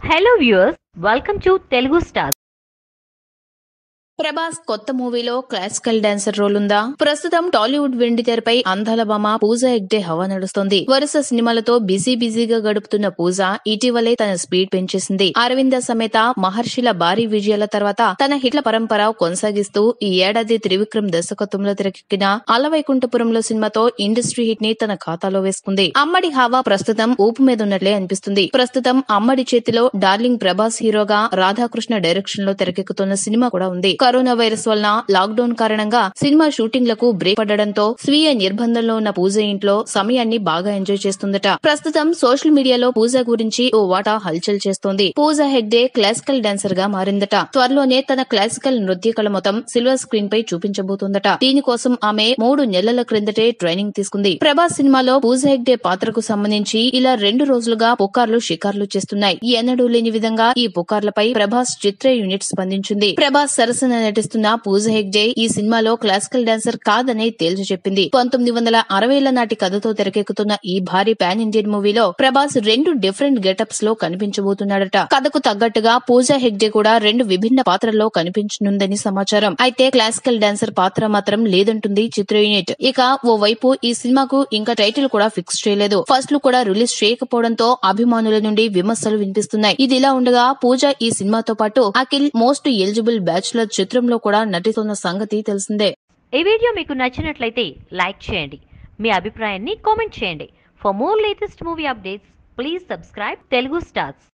hello viewers welcome to Telugu star Prabhas కొత్త మూవీలో classical dancer role ఉందా ప్రస్తుతం టాలీవుడ్ వెండి తెరపై అందాల భామ పూజ ఎగ్డే హవా నడుస్తోంది వరుస సినిమాలతో బిజీ బిజీగా గడుపుతున్న పూజ ఇటీవలే తన స్పీడ్ పెంచేసింది అరవింద సమేత మహర్షిల భారీ విజయాల తర్వాత తన హిట్ల పరంపర కొనసాగిస్తూ ఈ ఏడాది త్రివిక్రమ్ దర్శకత్వంలో తెరకెక్కిన అలవైకుంఠపురంలో సినిమాతో ఇండస్ట్రీ హిట్ ని తన ఖాతాలో వేసుకుంది అమ్మడి హవా ప్రస్తుతం ఊపు మీద ఉన్నట్లే అనిపిస్తుంది ప్రస్తుతం అమ్మడి చేతిలో డార్లింగ్ ప్రభాస్ హీరోగా రాధాకృష్ణ డైరెక్షన్ లో తెరకెక్కుతున్న సినిమా కూడా ఉంది కరోనా వైరస్ వలన లాక్డౌన్ కారణంగా సినిమా షూటింగ్లకు బ్రేక్ పడడంతో స్వీయ నిర్బంధంలో ఉన్న పూజ ఇంట్లో సమయాన్ని బాగా ఎంజాయ్ చేస్తుందట ప్రస్తుతం సోషల్ మీడియాలో పూజ గురించి ఓ వాటా హల్చల్ చేస్తోంది పూజ హెగ్డే క్లాసికల్ డాన్సర్ గా మారిందట త్వరలోనే తన క్లాసికల్ నృత్య కళ మొత్తం సిల్వర్ స్క్రీన్ పై చూపించబోతోందట దీనికోసం ఆమె మూడు నెలల క్రిందటే ట్రైనింగ్ తీసుకుంది ప్రభాస్ సినిమాలో పూజ హెగ్డే పాత్రకు సంబంధించి ఇలా రెండు రోజులుగా పుకార్లు షికార్లు చేస్తున్నాయి ఎన్నడూ లేని విధంగా ఈ పుకార్లపై ప్రభాస్ చిత్ర యూనిట్ స్పందించింది ప్రభాస్ సరసన నటిస్తున్న పూజ హెగ్డే ఈ సినిమాలో క్లాసికల్ డాన్సర్ కాదని తేల్చి చెప్పింది పంతొమ్మిది వందల అరవైల నాటి కథతో తెరకెక్కుతున్న ఈ భారీ పాన్ ఇండియన్ మూవీలో ప్రభాస్ రెండు డిఫరెంట్ గెటప్స్ లో కనిపించబోతున్నాడట కథకు తగ్గట్టుగా పూజ హెగ్డే కూడా రెండు విభిన్న పాత్రల్లో కనిపించనుందని సమాచారం అయితే క్లాసికల్ డాన్సర్ పాత్ర మాత్రం లేదంటుంది చిత్ర యూనిట్ ఇక ఓ వైపు ఈ సినిమాకు ఇంకా టైటిల్ కూడా ఫిక్స్ చేయలేదు ఫస్ట్ లు కూడా రిలీజ్ చేయకపోవడంతో అభిమానుల నుండి విమర్శలు వినిపిస్తున్నాయి ఇది ఇలా ఉండగా పూజ ఈ సినిమాతో పాటు అఖిల్ మోస్ట్ ఎలిజిబుల్ బ్యాచులర్ చిత్రంలో కూడా నటిస్తున్న సంగతి తెలిసిందే ఈ వీడియో మీకు నచ్చినట్లయితే లైక్ చేయండి మీ అభిప్రాయాన్ని కామెంట్ చేయండి for more latest movie updates please subscribe Telugu stars